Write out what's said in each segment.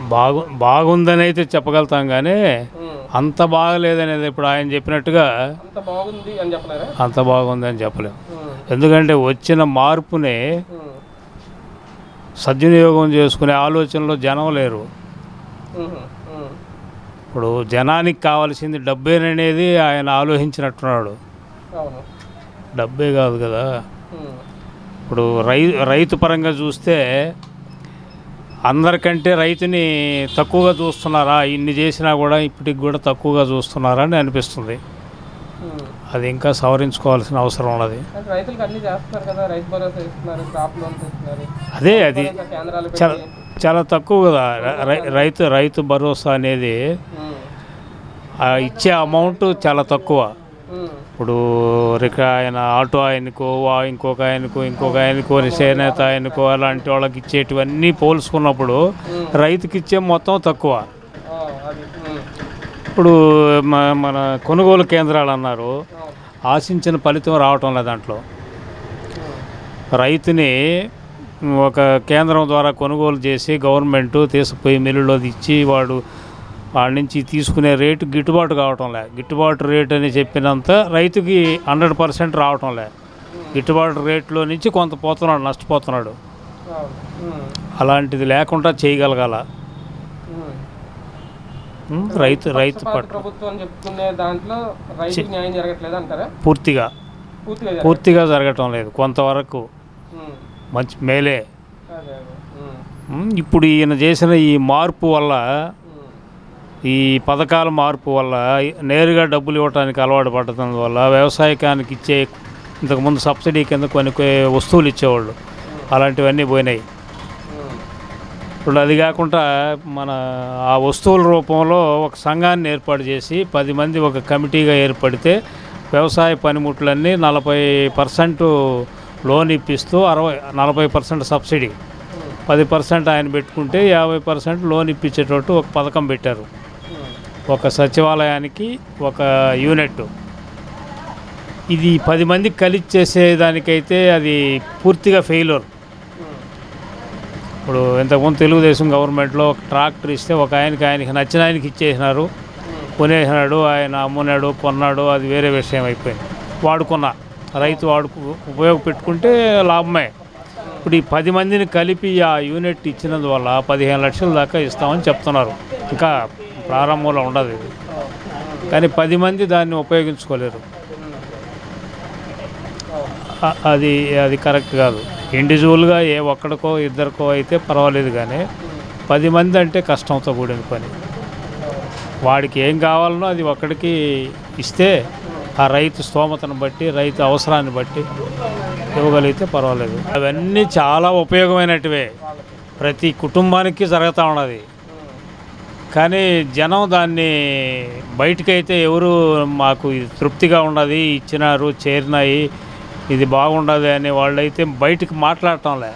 బాగు బాగుందని అయితే చెప్పగలుగుతాం కానీ ఉమ్. అంత బాగలేదనేది ఇప్పుడు ఆయన చెప్పినట్టుగా అంత బాగుంది అని చెప్పలేరా అంత బాగుందని చెప్పలేం ఉమ్. ఎందుకంటే వచ్చిన మార్పుని ఉమ్. సద్వినియోగం చేసుకునే ఆలోచనలో జనం లేరు ఉమ్. ఉమ్. ఇప్పుడు జనానికి కావాల్సింది డబ్బేననేది ఆయన ఆలోచించినట్టున్నాడు అవును డబ్బే కాదు కదా ఉమ్. ఇప్పుడు రై రైతు పరంగా చూస్తే అందరికంటే రైతుని తక్కువగా చూస్తున్నారా ఇన్ని చేసినా కూడా ఇప్పటికి కూడా తక్కువగా చూస్తున్నారా అని అనిపిస్తుంది ఉమ్. అది ఇంకా సవరించుకోవాల్సిన అవసరం ఉన్నది అంటే రైతులకు అన్ని చేస్తున్నారు కదా రైతు భరోసా ఇస్తున్నారు క్రాప్ లోన్స్ ఇస్తున్నారు అదే అది భరోసా కేంద్రాలు చాలా పెట్టి చాలా తక్కువ కదా రై- రైతు రైతు భరోసా అనేది ఉమ్. ఆ ఇచ్చే అమౌంట్ చాలా తక్కువ ఉమ్. ఇప్పుడు రిక ఆయన ఆటో ఆయనకో వా ఇంకొక ఆయనకో ఇంకొక ఆయనకో చేనేత ఆయనకో అలాంటి వాళ్ళకి ఇచ్చేటివన్నీ పోల్చుకున్నప్పుడు ఉమ్. రైతుకి ఇచ్చే మొత్తం తక్కువ ఆ, అది ఉమ్. ఇప్పుడు మ- మన కొనుగోలు కేంద్రాలు అన్నారు అవును. ఆశించిన ఫలితం రావటం లేదు దాంట్లో ఉమ్. రైతుని ఒక కేంద్రం ద్వారా కొనుగోలు చేసి గవర్నమెంట్ తీసుకుపోయి మిల్లులో ఇచ్చి వాడు వాడి నుంచి తీసుకునే రేటు గిట్టుబాటు కావటం లే గిట్టుబాటు రేట్ అని చెప్పినంత రైతుకి హండ్రెడ్ పర్సెంట్ రావటం లే గిట్టుబాటు రేట్లో నుంచి కొంత పోతున్నాడు నష్టపోతున్నాడు అవును. ఉమ్. అలాంటిది లేకుండా చేయగలగాల ఉమ్. ఉం? రైతు రైతు పక్షపాత పట్ల ప్రభుత్వం చెప్పుకునే దాంట్లో రైతుకి న్యాయం జరగట్లేదు అంటారా పూర్తిగా పూర్తిగా జరగ- పూర్తిగా జరగటం లేదు కొంతవరకు ఉమ్. మంచి మేలే అదే అదే ఉమ్. ఉం? ఇప్పుడు ఈయన చేసిన ఈ మార్పు వల్ల ఉమ్. ఈ పథకాల మార్పు వల్ల నేరుగా డబ్బులు ఇవ్వడానికి అలవాటు పడటం వల్ల వ్యవసాయకానికి ఇచ్చే ఇంతకుముందు సబ్సిడీ కింద కొన్ని కొన్ని వస్తువులు ఇచ్చేవాళ్ళు అలాంటివన్నీ పోయినాయి ఉమ్. ఇప్పుడు అది కాకుండా మన ఆ వస్తువుల రూపంలో ఒక సంఘాన్ని ఏర్పాటు చేసి పది మంది ఒక కమిటీగా ఏర్పడితే వ్యవసాయ పనిముట్లన్నీ నలభై పర్సెంట్ లోన్ ఇప్పిస్తూ అరవై నలభై పర్సెంట్ సబ్సిడీ పది పర్సెంట్ ఆయన పెట్టుకుంటే యాభై పర్సెంట్ లోన్ ఇప్పించేటట్టు ఒక పథకం పెట్టారు ఉమ్. ఒక సచివాలయానికి ఒక యూనిట్ ఇది పది మందికి కలిసి చేసేదానికైతే అది పూర్తిగా ఫెయిల్యూర్ ఉమ్. ఇప్పుడు ఇంతకుముందు తెలుగుదేశం గవర్నమెంట్లో ఒక ట్రాక్టర్ ఇస్తే ఒక ఆయనకి ఆయనకి నచ్చిన ఆయనకి ఇచ్చేసినారు కొనేసినాడు ఆయన అమ్మున్నాడు కొన్నాడు అది వేరే విషయం అయిపోయింది వాడుకున్న రైతు వాడుకు ఉపయోగపెట్టుకుంటే లాభమే ఇప్పుడు ఈ పది మందిని కలిపి ఆ యూనిట్ ఇచ్చినందువల్ల పదిహేను లక్షల దాకా ఇస్తామని చెప్తున్నారు ఇంకా ప్రారంభంలో ఉండదు ఇది కానీ పది మంది దాన్ని ఉపయోగించుకోలేరు అ- అది అది కరెక్ట్ కాదు ఇండివిజువల్గా ఏ ఒక్కడికో ఇద్దరికో అయితే పర్వాలేదు కానీ పది మంది అంటే కష్టంతో కూడిన పని వాడికి ఏం కావాలనో అది ఒక్కడికి ఇస్తే ఆ రైతు స్తోమతను బట్టి రైతు అవసరాన్ని బట్టి ఇవ్వగలిగితే పర్వాలేదు అవన్నీ చాలా ఉపయోగమైనటివే ప్రతి కుటుంబానికి జరుగుతూ ఉన్నది కానీ జనం దాన్ని బయటకైతే ఎవరు మాకు ఇది తృప్తిగా ఉన్నది ఇచ్చినారు చేరినాయి ఇది బాగుండదు అనే వాళ్ళైతే బయటకు మాట్లాడటంలే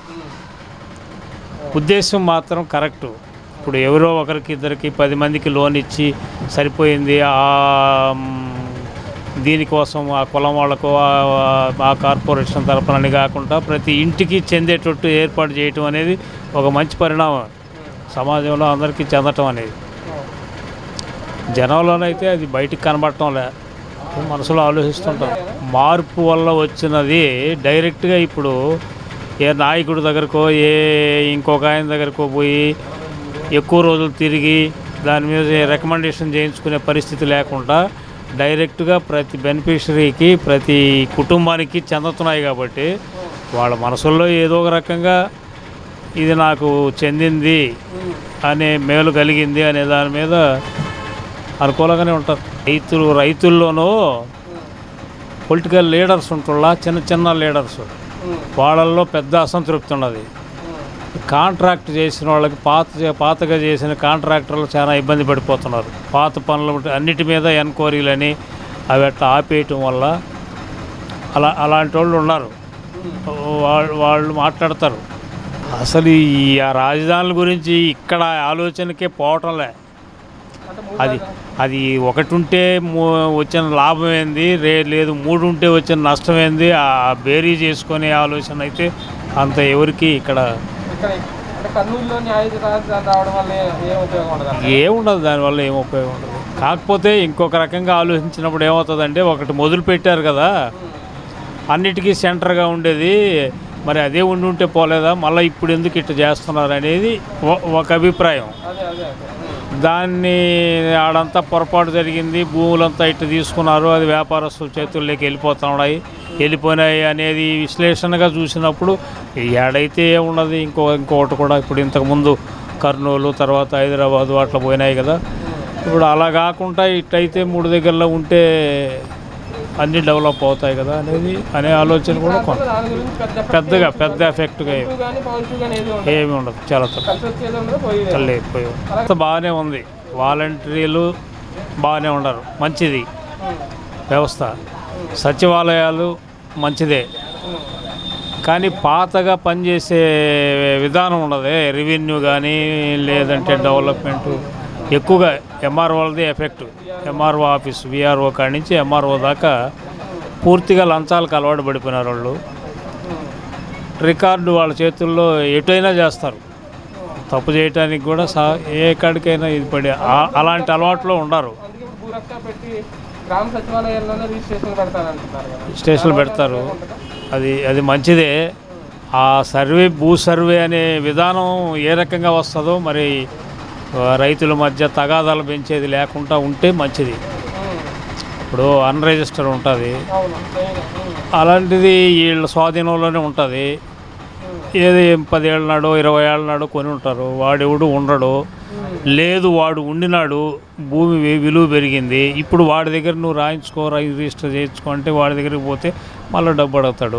ఉద్దేశం మాత్రం కరెక్టు ఇప్పుడు ఎవరో ఒకరికి ఇద్దరికి పది మందికి లోన్ ఇచ్చి సరిపోయింది ఆ మ్, దీనికోసం ఆ కులం వాళ్ళకు ఆ- ఆ కార్పొరేషన్ తరపునని కాకుండా ప్రతి ఇంటికి చెందేటట్టు ఏర్పాటు చేయటం అనేది ఒక మంచి పరిణామం సమాజంలో అందరికీ చెందటం అనేది జనంలోనైతే అది బయటికి కనబడటం లే మనసులో ఆలోచిస్తుంటాం మార్పు వల్ల వచ్చినది డైరెక్ట్గా ఇప్పుడు ఏ నాయకుడి దగ్గరకో ఏ ఇంకొక ఆయన దగ్గరకో పోయి ఎక్కువ రోజులు తిరిగి దాని మీద రికమెండేషన్ చేయించుకునే పరిస్థితి లేకుండా డైరెక్ట్గా ప్రతి బెనిఫిషరీకి ప్రతి కుటుంబానికి చెందుతున్నాయి కాబట్టి వాళ్ళ మనసుల్లో ఏదో ఒక రకంగా ఇది నాకు చెందింది అనే మేలు కలిగింది అనే దాని మీద అనుకూలంగానే ఉంటారు రైతులు రైతుల్లోనూ పొలిటికల్ లీడర్స్ ఉంటున్నా చిన్న చిన్న లీడర్స్ వాళ్ళల్లో పెద్ద అసంతృప్తి ఉన్నది కాంట్రాక్ట్ చేసిన వాళ్ళకి పాత పాతగా చేసిన కాంట్రాక్టర్లు చాలా ఇబ్బంది పడిపోతున్నారు పాత పనులు అన్నిటి మీద ఎన్క్వైరీలని అవి అట్లా ఆపేయటం వల్ల అలా అలాంటి వాళ్ళు ఉన్నారు వాళ్ళు వాళ్ళు మాట్లాడతారు అసలు ఈ ఆ రాజధానుల గురించి ఇక్కడ ఆలోచనకే పోవటంలే అది అది ఒకటి ఉంటే మూ- వచ్చిన లాభం ఏంది రే లేదు మూడు ఉంటే వచ్చిన నష్టం ఏంది ఆ బేరీ చేసుకునే ఆలోచన అయితే అంత ఎవరికి ఇక్కడ ఇక్కడ అంటే కర్నూలులో న్యాయ రాజధాని రావడం వల్ల ఏ- ఏం ఉపయోగం ఉండదు అంటారు? ఏముండదు దానివల్ల ఏం ఉపయోగం ఉండదు కాకపోతే ఇంకొక రకంగా ఆలోచించినప్పుడు ఏమవుతుందంటే ఒకటి మొదలు పెట్టారు కదా అన్నిటికీ సెంటర్గా ఉండేది మరి అదే ఉండి ఉంటే పోలేదా మళ్ళీ ఇప్పుడు ఎందుకు ఇట్లా చేస్తున్నారు అనేది ఒ- ఒక అభిప్రాయం అదే అదే అదే ఉమ్. దాన్ని ఆడంతా పొరపాటు జరిగింది భూములంతా ఇట్లా తీసుకున్నారు అది వ్యాపారస్తుల చేతుల్లోకి వెళ్ళిపోతున్నాయి వెళ్ళిపోయినాయి అనేది విశ్లేషణగా చూసినప్పుడు ఏడైతే ఏమున్నది ఇంకో ఇంకొకటి కూడా ఇప్పుడు ఇంతకుముందు కర్నూలు తర్వాత హైదరాబాదు అట్లా పోయినాయి కదా ఇప్పుడు అలా కాకుండా ఇట్టయితే మూడు దగ్గరలో ఉంటే అన్నీ డెవలప్ అవుతాయి కదా అనేది అనే ఆలోచన కూడా కొంత దాని గురించి పెద్ద effect పెద్దగా పెద్ద ఎఫెక్ట్గా నెగిటివ్ కానీ పాజిటివ్ కానీ ఏది ఉండదు ఏమి ఉండదు చాలా తక్కువ కలిసి వచ్చేది ఉండదు పోయేది ఉండదు. లేకపోయాం అంత బాగానే ఉంది వాలంటీర్లు బాగానే ఉన్నారు మంచిది ఉమ్. వ్యవస్థ సచివాలయాలు మంచిదే ఉమ్. కానీ పాతగా పనిచేసే విధానం ఉండదే రెవెన్యూ కానీ లేదంటే డెవలప్మెంట్ ఎక్కువగా ఎంఆర్ఓలది ఎఫెక్ట్ ఎంఆర్ఓ ఆఫీస్ విఆర్ఓ కాడి నుంచి ఎంఆర్ఓ దాకా పూర్తిగా లంచాలకు అలవాటు పడిపోయినారు వాళ్ళు ఉమ్. రికార్డు వాళ్ళ చేతుల్లో ఎటైనా చేస్తారు తప్పు చేయటానికి కూడా సా ఏ కాడికైనా ఇది పడి ఆ- అలాంటి అలవాట్లో ఉండరు అందుకే ఇప్పుడు భూరక్ష పెట్టి గ్రామ సచివాలయాల్లోనే రిజిస్ట్రేషన్ పెడతానంటున్నారు కదా స్టేషన్లు పెడతారు అది అది మంచిదే ఆ సర్వే భూ సర్వే అనే విధానం ఏ రకంగా వస్తుందో మరి ఆ, రైతుల మధ్య తగాదాలు పెంచేది లేకుండా ఉంటే మంచిది ఉమ్. ఇప్పుడు అన్రిజిస్టర్ ఉంటుంది అవును మెయిన్. ఉమ్. అలాంటిది వీళ్ళ స్వాధీనంలోనే ఉంటుంది ఏది పదేళ్ళ నాడు ఇరవై ఏళ్ళ నాడు కొని ఉంటారు వాడెవడు ఉండడు లేదు వాడు ఉండినాడు భూమి వి- విలువ పెరిగింది ఇప్పుడు వాడి దగ్గర నువ్వు రాయించుకో రిజిస్టర్ చేయించుకో అంటే వాడి దగ్గరికి పోతే మళ్ళీ డబ్బు అడుగుతాడు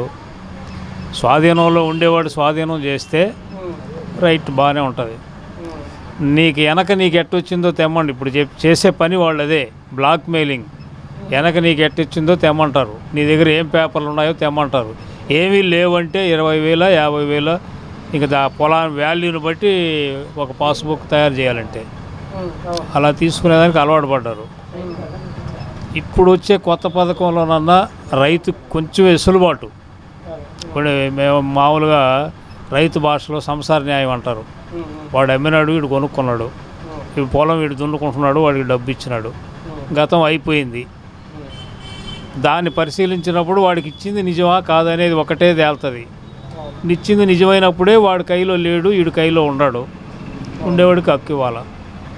స్వాధీనంలో ఉండేవాడు స్వాధీనం చేస్తే ఉమ్. రైట్ బాగానే ఉంటుంది ఉమ్. నీకు వెనక నీకు ఎట్టొచ్చిందో తెమ్మండి ఇప్పుడు చెప్- చేసే పని వాళ్ళదే బ్లాక్ మెయిలింగ్ వెనక నీకు ఎట్టొచ్చిందో తెమ్మంటారు నీ దగ్గర ఏం పేపర్లు ఉన్నాయో తెమ్మంటారు ఏమీ లేవంటే ఇరవై వేల యాభై వేల ఇంకా దా పొలా వాల్యూని బట్టి ఒక పాస్బుక్ తయారు చేయాలంటే ఉమ్. అవును. అలా తీసుకునేదానికి అలవాటు పడ్డారు ఉమ్. ఇప్పుడు వచ్చే కొత్త పథకంలోనన్నా రైతు కొంచెం వెసులుబాటు అదే. ఇప్పుడు మేము మామూలుగా రైతు భాషలో సంసార న్యాయం అంటారు ఉమ్. ఉమ్. వాడు అమ్మినాడు వీడు కొనుక్కున్నాడు ఉమ్. ఇప్పుడు పొలం వీడు దున్నుకుంటున్నాడు వాడికి డబ్బు ఇచ్చినాడు ఉమ్. గతం అయిపోయింది ఉమ్. దాన్ని పరిశీలించినప్పుడు వాడికి ఇచ్చింది నిజమా కాదనేది ఒకటే తేలుతుంది అవును. ఇచ్చింది నిజమైనప్పుడే వాడి కైలో లేడు వీడి కైలో ఉండడు ఉండేవాడికి హక్కు ఇవ్వాలి ఉమ్.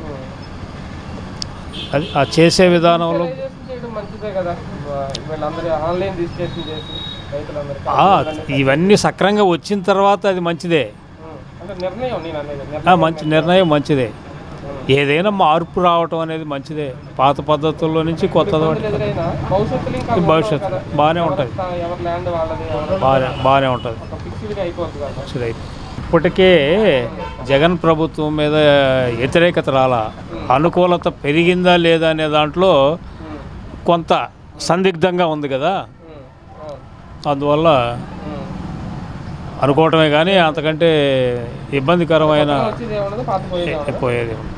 అది ఆ చేసే విధానంలో రిజిస్ట్రేషన్ చేయడం మంచిదే కదా వీళ్ళందరూ ఆన్లైన్ రిజిస్ట్రేషన్ చేసి రైతులందరికీ ఆ, ఇవన్నీ సక్రంగా వచ్చిన తర్వాత అది మంచిదే ఉమ్. అంటే నిర్ణయం నేను అనేది ఆ, నిర్ణయం మంచి నిర్ణయం మంచిదే ఏదైనా మార్పు రావటం అనేది మంచిదే పాత పద్ధతుల్లో నుంచి కొత్తది ఇబ్బందులు ఎదురైనా భవిష్యత్తులో ఇంకా భవిష్యత్తు కదా. బాగానే ఉంటుంది ఎవరి- ఎవరి ల్యాండ్ వాళ్ళది ఎవరి- బాగానే బాగానే ఉంటుంది ఒక ఫిక్స్డ్గా అయిపోతుంది కదా మంచిది ఇప్పటికే జగన్ ప్రభుత్వం మీద వ్యతిరేకత రాలా అనుకూలత పెరిగిందా లేదా అనే దాంట్లో ఉమ్. కొంత సందిగ్ధంగా ఉంది కదా ఉమ్. అవును. అందువల్ల ఉమ్. అనుకోవటమే కానీ అంతకంటే ఇబ్బందికరమైన వచ్చేది ఏమన్నది పాత పోయేది ఏమన్నది. పోయేది ఉంది.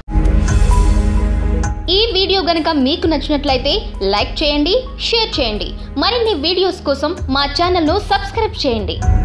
ఈ వీడియో గనుక మీకు నచ్చినట్లయితే లైక్ చేయండి షేర్ చేయండి మరిన్ని వీడియోస్ కోసం మా ఛానల్ను సబ్స్క్రైబ్ చేయండి